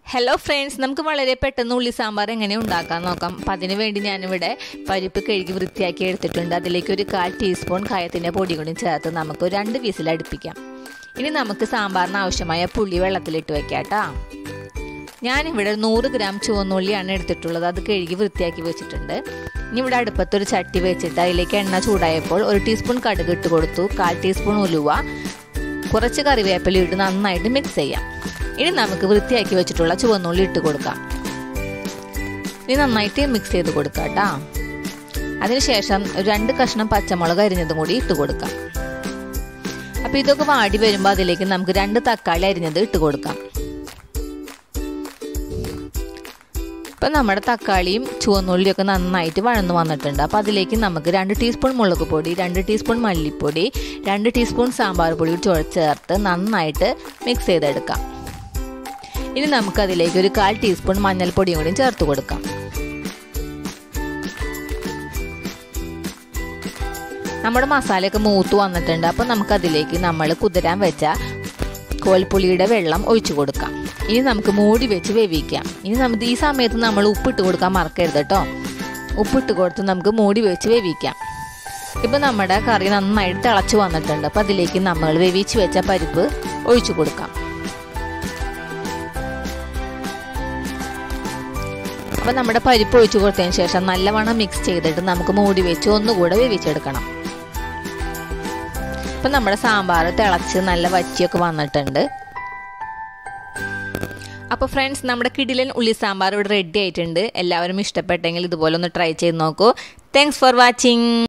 hello friends നമുക്ക് വളരെ പെട്ടെന്ന് ഉള്ളി സാമ്പാർ എങ്ങനെ ഉണ്ടാക്കാൻ നോക്കാം അപ്പം അതിന് വേണ്ടി ഞാനിവിടെ പരിപ്പ് കഴുകി വൃത്തിയാക്കി എടുത്തിട്ടുണ്ട് അതിലേക്ക് ഒരു കാൽ ടീസ്പൂൺ കായത്തിൻ്റെ പൊടി കൂടി ചേർത്ത് നമുക്ക് രണ്ട് വിസിൽ അടുപ്പിക്കാം ഇനി നമുക്ക് സാമ്പാറിന് ആവശ്യമായ പുളി വെള്ളത്തിലിട്ട് വെക്കാം കേട്ടോ ഞാനിവിടെ നൂറ് ഗ്രാം ചുവന്നുള്ളിയാണ് എടുത്തിട്ടുള്ളത് അത് കഴുകി വൃത്തിയാക്കി വെച്ചിട്ടുണ്ട് ഇനി ഇവിടെ അടുപ്പത്തൊരു ചട്ടി വെച്ചിട്ട് അതിലേക്ക് എണ്ണ ചൂടായപ്പോൾ ഒരു ടീസ്പൂൺ കടുക് ഇട്ട് കൊടുത്തു കാൽ ടീസ്പൂൺ ഉലുവ കുറച്ച് കറിവേപ്പില ഇട്ട് നന്നായിട്ട് മിക്സ് ചെയ്യാം ഇനി നമുക്ക് വൃത്തിയാക്കി വെച്ചിട്ടുള്ള ചുവന്നുള്ളി ഇട്ട് കൊടുക്കാം ഇനി നന്നായിട്ട് മിക്സ് ചെയ്ത് കൊടുക്കാം കേട്ടോ അതിനുശേഷം രണ്ട് കഷ്ണം പച്ചമുളക് അരിഞ്ഞതും കൂടി ഇട്ട് കൊടുക്കാം അപ്പോൾ ഇതൊക്കെ വാടി വരുമ്പോൾ അതിലേക്ക് നമുക്ക് രണ്ട് തക്കാളി അരിഞ്ഞത് ഇട്ട് കൊടുക്കാം ഇപ്പം നമ്മുടെ തക്കാളിയും ചുവന്നുള്ളിയും ഒക്കെ നന്നായിട്ട് വഴന്നു വന്നിട്ടുണ്ട് അപ്പോൾ അതിലേക്ക് നമുക്ക് രണ്ട് ടീസ്പൂൺ മുളക് പൊടി രണ്ട് ടീസ്പൂൺ മല്ലിപ്പൊടി രണ്ട് ടീസ്പൂൺ സാമ്പാർ പൊടി ചേർത്ത് നന്നായിട്ട് മിക്സ് ചെയ്തെടുക്കാം ഇനി നമുക്ക് അതിലേക്ക് ഒരു കാൽ ടീസ്പൂൺ മഞ്ഞൾപ്പൊടിയും കൂടി ചേർത്ത് കൊടുക്കാം നമ്മുടെ മസാലയൊക്കെ മൂത്ത് വന്നിട്ടുണ്ട് അപ്പോൾ നമുക്കതിലേക്ക് നമ്മൾ കുതിരാൻ വെച്ച കോൽപ്പുളിയുടെ വെള്ളം ഒഴിച്ചു കൊടുക്കാം ഇനി നമുക്ക് മൂടി വെച്ച് വേവിക്കാം ഇനി നമുക്ക് ഈ സമയത്ത് നമ്മൾ ഉപ്പിട്ട് കൊടുക്കാൻ മറക്കരുത് കേട്ടോ ഉപ്പിട്ട് കൊടുത്ത് നമുക്ക് മൂടി വെച്ച് വേവിക്കാം ഇപ്പം നമ്മുടെ കറി നന്നായിട്ട് തിളച്ച് വന്നിട്ടുണ്ട് അപ്പോൾ അതിലേക്ക് നമ്മൾ വേവിച്ച് വെച്ച പരിപ്പ് ഒഴിച്ചു കൊടുക്കാം അപ്പോൾ നമ്മുടെ പരിപ്പ് ഒഴിച്ചു കൊടുത്തതിന് ശേഷം നല്ലവണ്ണം മിക്സ് ചെയ്തിട്ട് നമുക്ക് മൂടി വെച്ച് ഒന്നുകൂടെ വേവിച്ചെടുക്കണം ഇപ്പം നമ്മുടെ സാമ്പാർ തിളച്ച് നല്ല വറ്റിയൊക്കെ വന്നിട്ടുണ്ട് അപ്പോൾ ഫ്രണ്ട്സ് നമ്മുടെ കിടിലൻ ഉള്ളി സാമ്പാർ ഇവിടെ റെഡി ആയിട്ടുണ്ട് എല്ലാവരും ഇഷ്ടപ്പെട്ടെങ്കിൽ ഇതുപോലെ ഒന്ന് ട്രൈ ചെയ്ത് നോക്കൂ താങ്ക്സ് ഫോർ വാച്ചിങ്